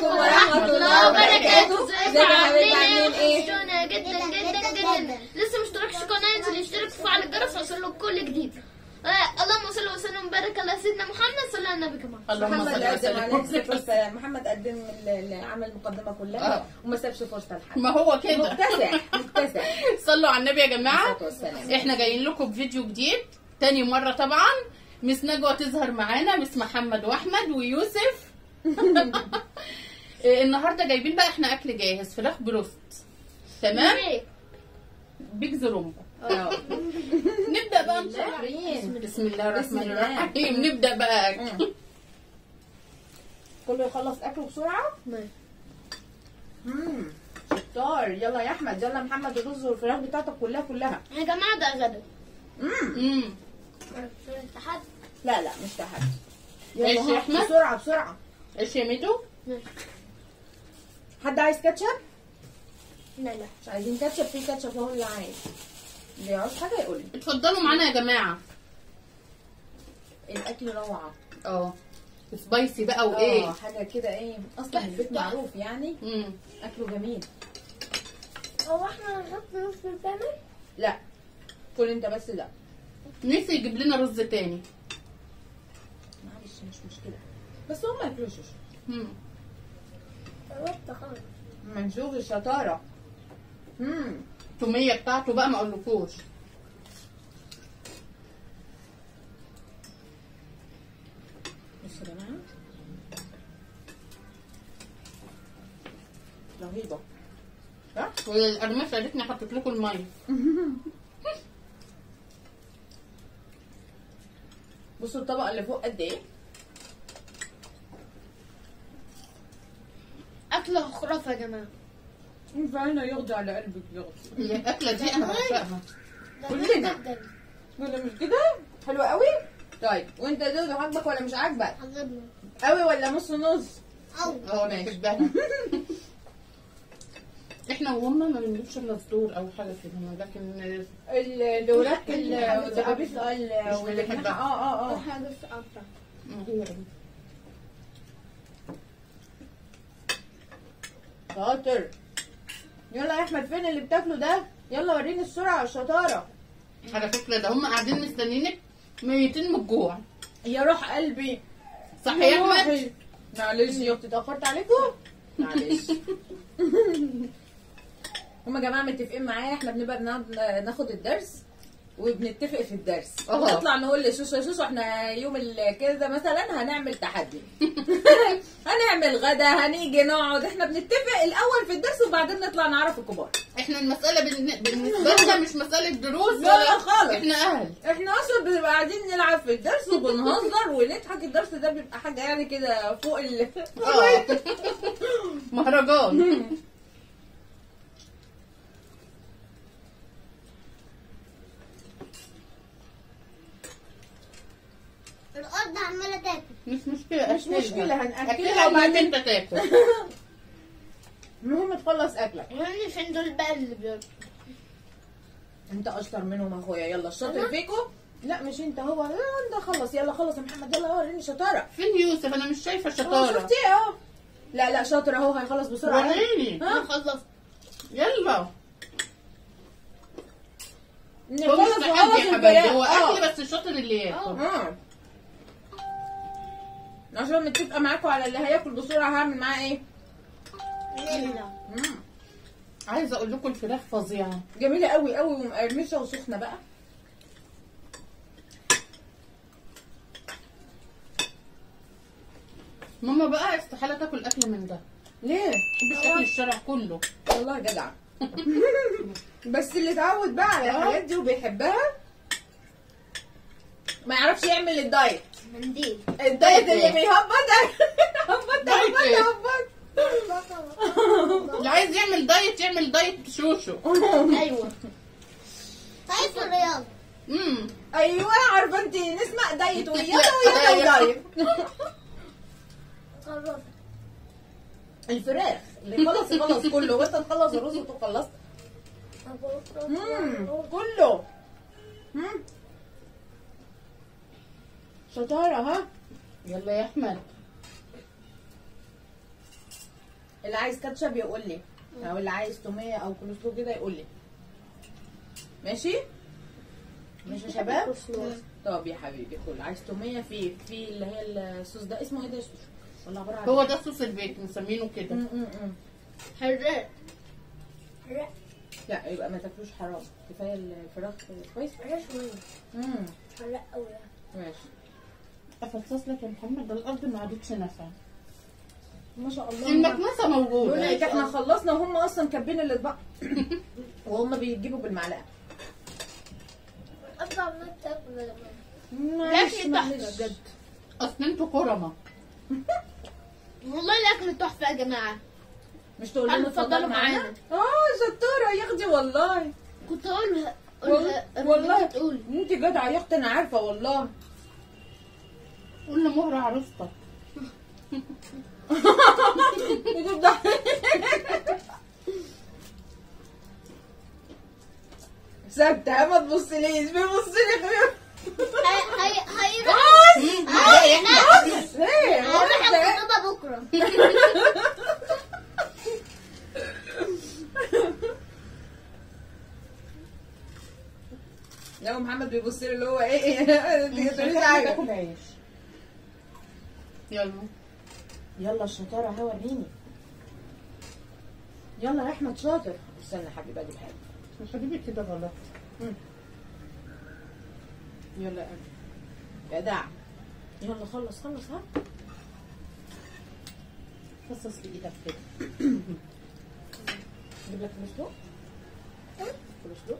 عليكم ورحمة الله وبركاته ازيكم يا حبايبي عاملين ايه؟ وحشونا جدا جدا جدا لسه ما اشتركش في القناه ينزل يشترك وفعل الجرس عشان له كل جديد آه اللهم صل وسلم وبارك على سيدنا محمد صلى على النبي كمان اللهم محمد صل قدم عليه الصلاة وسلم والسلام محمد قدم ال- ال- عمل المقدمة كلها آه. وما سابش فرصة لحد ما هو كده مكتسح مكتسح صلوا على النبي يا جماعه الصلاة والسلام. احنا جايين لكم بفيديو جديد تاني مره طبعا مس نجوى تظهر معانا مس محمد واحمد ويوسف إيه، النهارده جايبين بقى احنا اكل جاهز فراخ بروست تمام بيج زرومبا اه نبدا بقى ان شاء الله شاكرين. بسم الله بسم الرحمن الله. الرحيم نبدا بقى اكل كله يخلص اكله بسرعة امم شطار يلا يا احمد يلا محمد الرز والفراخ بتاعتك كلها كلها يا جماعه ده غدا امم امم تحت لا لا مش تحدي ماشي يلا يا ها، أحمد. بسرعة بسرعة ايش يا ميدو حد عايز كاتشب؟ لا لا مش عايزين كاتشب في كاتشب هو اللي عايز اللي يعوز حاجة يقول لي اتفضلوا معانا يا جماعه الاكل روعة اه سبايسي بقى اه وايه حاجة كده ايه اصلا البيت معروف يعني امم اكله جميل هو احنا هنحط نص الكامل لا كل انت بس لا نسي يجيب لنا رز تاني معلش مش مشكلة بس هم ما ياكلوش امم قربت خالص ما نشوف الشطارة امم التوميه بتاعته بقى ما اقولكوش بصوا يا جماعة رهيبة صح؟ والقرمشه قالتني حطيت لكم الميه بصوا الطبقة اللي فوق قد ايه اكله خرافه يا جماعه فعلا يغضي على قلبك يغضي هي الاكله دي انا بعشقها ده كلنا. جدا ولا مش كده؟ حلو قوي؟ طيب وانت يا دودو عاجبك ولا مش عاجبك؟ عجبني قوي ولا نص نص؟ او اه انا بحبها احنا وهم ما بنجيبش الا صدور او حاجه كده لكن الوراك الزبابيس ال- مش والجناح بنحبها. اه اه اه حاجه في قطع هي دي. شاطر يلا يا احمد فين اللي بتاكله ده؟ يلا وريني السرعة والشطارة على فكره ده هم قاعدين مستنيينك ميتين من الجوع يا روح قلبي صح يا احمد روحي. معلش يا اختي اتأخرت عليكم؟ معلش هما يا جماعة متفقين معايا احنا بنبقى بنقعد ناخد الدرس وبنتفق في الدرس اه. ونطلع نقول لشوشو يا شوشو احنا يوم ال- كده مثلا هنعمل تحدي هنعمل غدا هنيجي نقعد احنا بنتفق الاول في الدرس وبعدين نطلع نعرف الكبار احنا المساله بالن- بالنسبه لنا مش مساله دروس لا، ولا لا خالص. احنا اهل احنا اصلا بنبقى قاعدين نلعب في الدرس وبنهزر ونضحك الدرس ده بيبقى حاجه يعني كده فوق ال اه مهرجان الارض عماله تاكل مش مشكله مش أكلها. مشكلة، هنأكلها أكلها وبعدين- وبعدين انت تاكل المهم تخلص اكلك يعني فين دول بقى اللي بياكلوا انت اشطر منهم اخويا يلا الشاطر فيكم لا مش انت هو لا انت خلص يلا خلص يا محمد يلا وريني شطاره فين يوسف انا مش شايفه اه شطاره شفتي اهو لا لا شاطر اهو هيخلص بسرعه وريني انا خلصت يلا نخلص هو مش وخلص تحدي يا حبايبي هو اه. اكل بس الشاطر اللي ياكل اه عشان متفقه معاكم على اللي هياكل بسرعه هعمل معاه ايه نيلا مم. عايزه اقول لكم الفراخ فظيعه جميله قوي قوي ومقرمشه وسخنه بقى ماما بقى استحاله تاكل اكل من ده ليه مش اكل الشارع كله والله جدع بس اللي اتعود بقى على الحاجات دي وبيحبها ما يعرفش يعمل الدايت منديل الدايت اللي بيهبط هبط دايت هبط ايه؟ هبط اللي عايز يعمل دايت يعمل دايت شوشو ايوه طيب الرياض امم ايوه عارفه انت نسمع دايت ويلا ويلا ودايت قربت الفراخ اللي خلص يخلص كله وانت تخلص الرز وتكون خلصت مم، كله مم. شطاره ها يلا يا احمد اللي عايز كاتشب يقول لي او اللي عايز توميه او كولسلو كده يقول لي ماشي ماشي يا شباب طب يا حبيبي كل عايز توميه في في اللي هي الصوص ده اسمه ايه ده يا شوشو؟ ولا عباره عن هو ده صوص البيت مسمينه كده م- م- م. حراق لا يبقى ما تاكلوش حرام كفايه الفراخ كويس امم حرق قوي ماشي افصص لك يا محمد ده الارض ما عادتش نافعه ما شاء الله المكنسه بقول موجوده لك احنا خلصنا وهم اصلا كابين الاطباق وهم بيجيبوا بالمعلقه ابقى عمال تاكل ولا ما معلش لكن معلش تحفة بجد. اصل انتوا كرمه والله الاكل تحفه يا جماعه مش تقول لنا اتفضلوا اتفضلوا معانا معانا. اه شطوره يا اختي والله كنت اقولها والله قولها والله تقول انت جدعه يا اختي انا عارفه والله قلنا مهر عروستك ثابته ما تبصليش بيبص لي هي هي هيروح مم، ده يا احمد ايه هيروح واحدة. الخطوبة بكرة لا محمد بيبص لي اللي هو ايه ايه انت بتقولي حاجه تاكل عيش يلا يلا الشطاره اهي وريني يلا يا احمد شاطر استنى يا حبيبي اجيب حاجه يا حبيبي كده غلط يلا يا قلبي. يا دع يلا خلص خلص ها فصص بايدك كده اجيب لك فلوس فلوس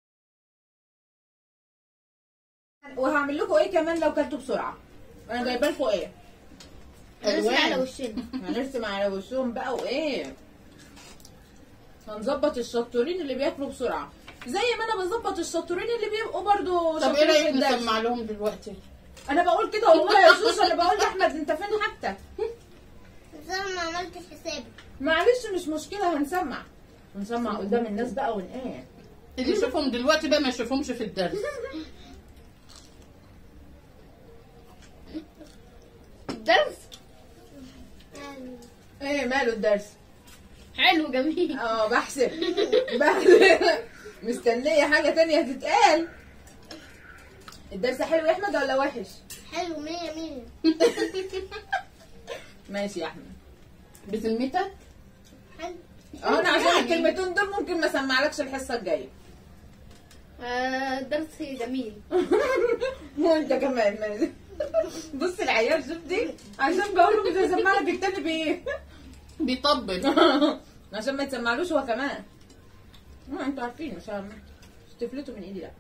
وهعمل لكم ايه كمان لو كلتوا بسرعه انا جايبه لكم ايه نرسم على الوان وشنا هنرسم على وشهم بقى وايه هنظبط الشطورين اللي بياكلوا بسرعه زي ما انا بظبط الشطورين اللي بيبقوا برضو طب ايه شاطرين في رايك الدرس. نسمع لهم دلوقتي انا بقول كده والله يا شوشو انا بقول لاحمد انت فين حاجتك بس انا ما عملتش حسابي معلش مش مشكله هنسمع هنسمع قدام الناس بقى ون ايه اللي يشوفهم دلوقتي بقى ما يشوفهمش في الدرس الدرس ايه ماله الدرس حلو جميل اه بحسب بحسب مستنيه حاجه تانية تتقال الدرس حلو يا احمد ولا وحش حلو مية مية ماشي يا احمد بذمتك حلو اه انا عشان يعني. الكلمتين دول ممكن ما اسمعلكش الحصه الجايه آه، الدرس جميل وانت كمان ماشي بص العيال شفتي عشان بقول له مش هسمع لك التاني بايه بيطبل عشان ما يتسمعلوش هو كمان ما انتوا عارفين مش عارف- مش تفلتوا من ايدي لا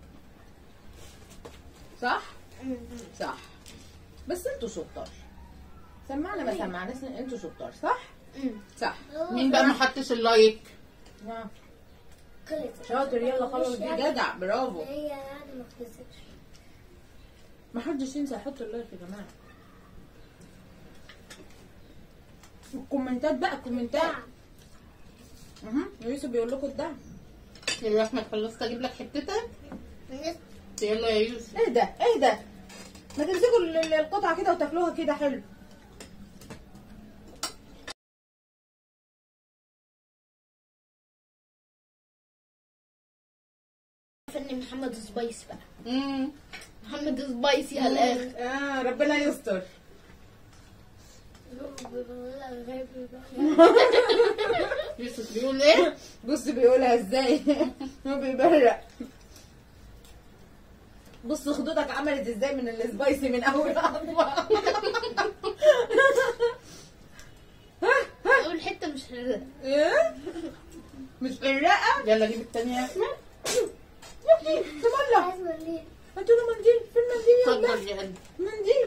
صح صح بس انتوا شطار سمعنا ما سمعناش انتوا شطار صح صح مين بقى ما حطش اللايك نعم. كلت شاطر يلا خلص دي جدع برافو هي يعني ما بتكسبش ما حدش ينسى يحط اللايك يا جماعه الكومنتات بقى الكومنتات اها يوسف بيقول لكم الدعم يا احمد خلصت اجيب لك حتتك الناس يلا يا يوسف ايه ده ايه ده ما تمسكوا ال- ال- القطعه كده وتاكلوها كده حلو فني محمد سبايس بقى مم. محمد سبايسي على الاخر اه ربنا يستر يوسف بيقول ايه بص بيقولها ازاي هو بيبرق بص خدودك عملت ازاي من السبايسي من اول خطوه اول حته مش حلوه ايه مش حراقه يلا جيب التانية يا احمد تملى هاتوا له منديل في المنديل يا ولاد. اتفضل يا قلبي منديل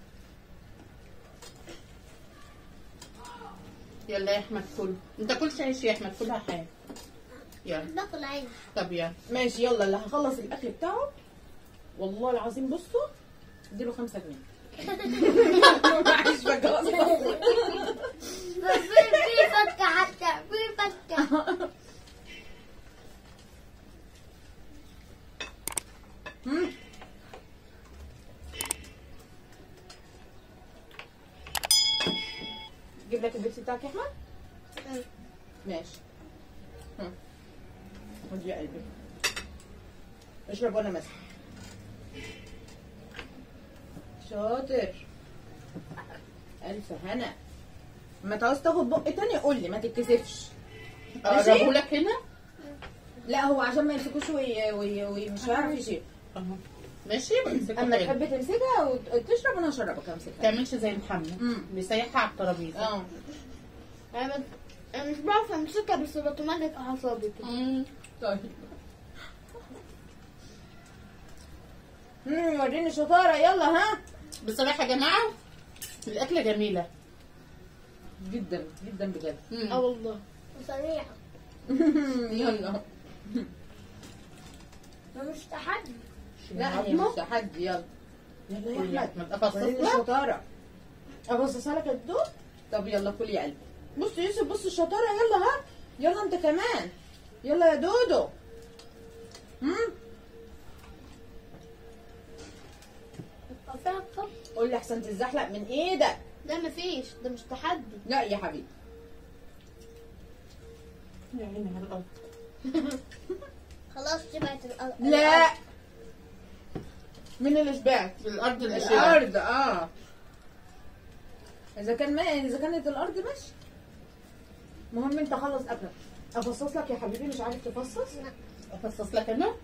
يلا يا احمد كل انت كلش عيش يا احمد كلها حاجه يلا باكل عين طب يلا ماشي يلا اللي هخلص الاكل بتاعه والله العظيم بصوا اديله خمسة جنيه معيش فكة اصلا في في فكة حتى في فكة مم. جيب لك البيبسي بتاعك يا احمد ماشي ها. خد يا قلبي اشرب وانا ماسك شاطر الف هنا ما تعوز تاخد بق تاني قول لي ما تتكسفش ماشي؟ اقربه لك هنا لا هو عشان ما يمسكوش وي... وي... وي... مش هيعرف يشيل اهو ماشي امسكه اما حلو. تحب تمسكها وتشرب انا هشربك امسكها تعملش زي محمد مم. بيسيحها على الترابيزه اه انا بس- أنا مش بعرف امسكها بس بتملك اعصابي كده مم. طيب امم وريني شطاره يلا ها بصراحه يا جماعه الاكله جميله جدا جدا بجد مم. اه والله وسريعة يلا ده مش تحدي لا هي مش تحدي يلا يلا قول يا يا احمد احمد افصص وريني لك الشطاره ابصصها لك الدور طب يلا كل يا قلبي بص يا يوسف بص الشطاره يلا ها يلا انت كمان يلا يا دودو امم فيها الطب قول لي احسن تتزحلق من ايدك ده مفيش ده مش تحدي لا يا حبيبي يا عيني على الارض خلاص شبعت الأرض لا من اللي شبعت الارض اللي شبعت. الارض اه اذا كان ما اذا كانت الارض ماشي المهم انت خلص اكلك افصص لك يا حبيبي مش عارف تفصص افصص لك انا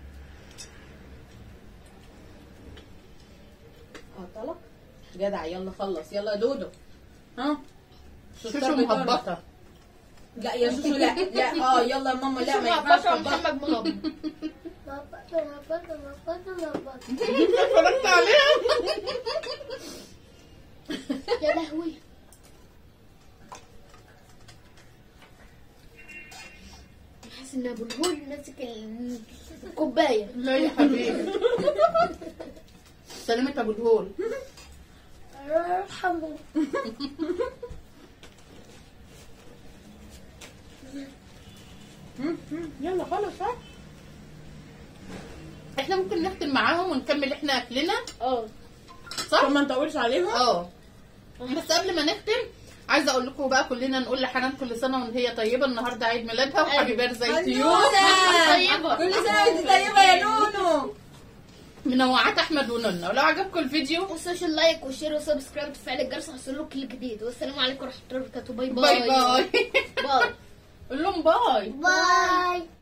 اعطلك جدع يلا خلص يلا يا دودو ها شوشو التربية مهبطه لا يا شوشو لا لا اه يلا يا ماما لا ما شوف ينفعش بطل تطبق. محمد مغمض مبطة مبطة مبطة مبطة اتفرجت عليها يا لهوي حاسس ان ابو الهول ماسك ال- الكوبايه لا يا حبيبي سلامة ابو الهول ارحمه مم، مم، يلا خلص ها احنا ممكن نختم معاهم ونكمل احنا اكلنا اه صح؟ طب ما نطولش عليهم اه بس قبل ما نختم عايزه اقول لكم بقى كلنا نقول لحنان كل سنه وهي طيبه النهارده عيد ميلادها وحبي بيرثداي تو يو طيبة. كل سنه وانت طيبه يا نونو منوعات احمد ونونا ولو عجبكم الفيديو والسوشيال لايك وشير وسبسكرايب وتفعيل الجرس عشان يوصلك كل جديد والسلام عليكم ورحمه الله وبركاته باي باي باي باي قول لهم باي باي